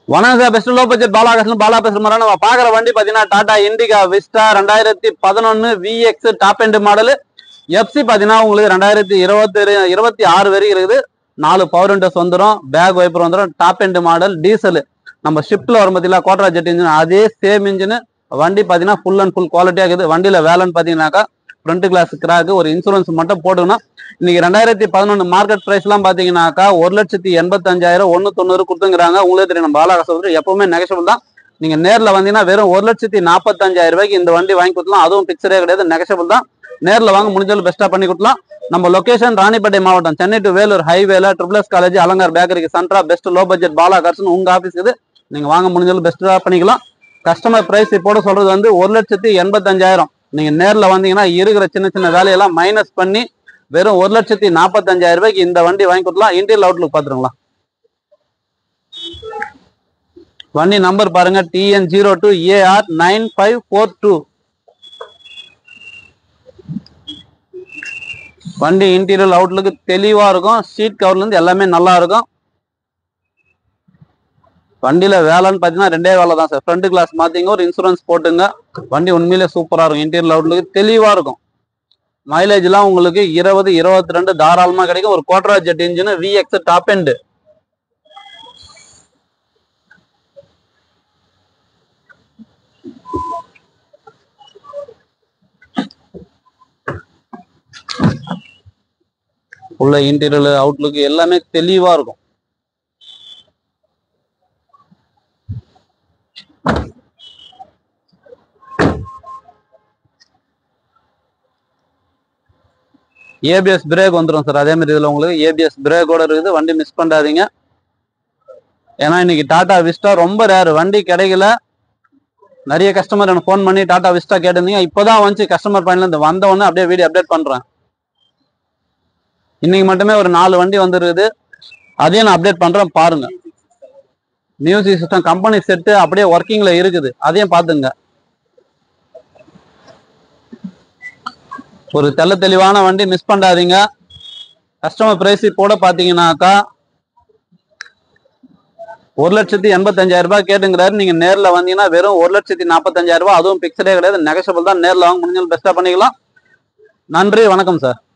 வணக்கம் sir best low budget Bala கஷ்டம் பாலா பேசுற மாதிரி நம்ம பாக்குற வண்டி பாத்தீங்கன்னா டாடா இண்டிகா விஸ்டா ரெண்டாயிரத்தி பதினொன்னு VX top end model FC பாத்தீங்கன்னா உங்களுக்கு ரெண்டாயிரத்தி இருபத்தி இருபத்தி ஆறு வரைக்கும் இருக்குது நாலு பவர் விண்டோஸ் வந்துடும் பேக் வைப்பர் வந்துடும் டாப் எண்ட் மாடல் டீசல் நம்ம ஷிப்ல வரும் பார்த்தீங்களா கோட்ரா ஜெட் இன்ஜின் அதே சேம் இன்ஜின் வண்டி பாத்தீங்கன்னா ஃபுல் அண்ட் ஃபுல் குவாலிட்டியா இருக்குது வண்டியில வேலைன்னு பாத்தீங்கன்னாக்கா ஃப்ரண்ட் கிளாஸ் கிராக்கு ஒரு இன்சூரன்ஸ் மட்டும் போட்டுக்கணும் இன்னைக்கு ரெண்டாயிரத்தி பதினொன்று மார்க்கெட் பிரைஸ் எல்லாம் பாத்தீங்கன்னாக்கா ஒரு லட்சத்தி எண்பத்தஞ்சாயிரம் ஒன்னு தொண்ணூறு கொடுத்துங்கிறாங்க உங்களுக்கு தெரியும் நம்ம பாலாகாசம் வந்து எப்பவுமே நெகஷபிள் தான் நீங்க நேர்ல வந்தீங்கன்னா வெறும் ஒரு லட்சத்தி நாற்பத்தஞ்சாயிரம் ரூபாய்க்கு இந்த வண்டி வாங்கி கொடுக்கலாம் அதுவும் பிக்சரே கிடையாது நெகஷபிள் தான் நேர்ல வாங்க முடிஞ்சாலும் பெஸ்டா பண்ணி கொடுக்கலாம் நம்ம லொகேஷன் ராணிப்பேட்டை மாவட்டம் சென்னை டு வேலூர் ஹைவேல ட்ரிபிள் எஸ் காலேஜ் அலங்கார் பேக்கரிக்கு சென்ட்ரா பெஸ்ட் லோ பட்ஜெட் பாலா கார்ஸ்னு உங்க ஆஃபீஸ் இது நீங்க வாங்க முடிஞ்சாலும் பெஸ்டா பண்ணிக்கலாம் கஸ்டமர் பிரைஸ் இப்போட சொல்றது வந்து ஒரு லட்சத்தி எண்பத்தஞ்சாயிரம் நீங்க நேர்ல வந்தீங்கன்னா இருக்கிற சின்ன சின்ன வேலையெல்லாம் மைனஸ் பண்ணி வெறும் ஒரு லட்சத்தி நாற்பத்தஞ்சாயிரம் ரூபாய்க்கு இந்த வண்டி வாங்கி கொடுக்கலாம் இன்டீரியல் அவுட்லுக் பாத்துருங்களா வண்டி நம்பர் பாருங்க TN zero two AR nine five four two வண்டி இன்டீரியல் அவுட்லுக்கு தெளிவா இருக்கும் சீட் கவர்ல இருந்து எல்லாமே நல்லா இருக்கும் வண்டியில வேலைன்னு பாத்தீங்கன்னா ரெண்டே வேலை தான் சார் ஃப்ரண்ட் கிளாஸ் மாத்திங்க ஒரு இன்சூரன்ஸ் போட்டுங்க வண்டி உண்மையிலே சூப்பரா இருக்கும் இன்டீரியல் அவுட்லுக்கு தெளிவா இருக்கும் மைலேஜ் எல்லாம் உங்களுக்கு இருபது இருபத்தி ரெண்டு தாராளமா கிடைக்கும் ஒரு Quadrajet engine VX top end உள்ள இன்டீரியல் அவுட்லுக் எல்லாமே தெளிவா இருக்கும் ஏபிஎஸ் பிரேக் வந்துடும் சார் அதே மாதிரி இதில் உங்களுக்கு ஏபிஎஸ் பிரேக்கோட இருக்குது வண்டி மிஸ் பண்ணாதீங்க ஏன்னா இன்னைக்கு டாடா விஸ்டா ரொம்ப ரேர் வண்டி கிடைக்கல நிறைய கஸ்டமர் எனக்கு ஃபோன் பண்ணி டாடா விஸ்டா கேட்டிருந்தீங்க இப்போதான் வந்து கஸ்டமர் பாயிண்ட்ல இருந்து வந்த உடனே அப்படியே வீடியோ அப்டேட் பண்றேன் இன்னைக்கு மட்டுமே ஒரு நாலு வண்டி வந்துருக்குது அதையும் நான் அப்டேட் பண்றேன் பாருங்க மியூசிக் சிஸ்டம் கம்பெனி செட்டு அப்படியே ஒர்க்கிங்ல இருக்குது அதையும் பாத்துங்க ஒரு தெள்ள தெளிவான வண்டி மிஸ் பண்ணாதீங்க கஸ்டமர் பிரைஸ் கூட பாத்தீங்கன்னாக்கா ஒரு லட்சத்தி எண்பத்தஞ்சாயிரம் ரூபாய் கேட்டுங்கிறாரு நீங்க நேர்ல வந்தீங்கன்னா வெறும் ஒரு லட்சத்தி நாற்பத்தஞ்சாயிரம் ரூபாய் அதுவும் பிக்சடே கிடையாது நெகஷபிள் தான் நேர்ல வாங்க முடிஞ்சாலும் பெஸ்டா பண்ணிக்கலாம் நன்றி வணக்கம் சார்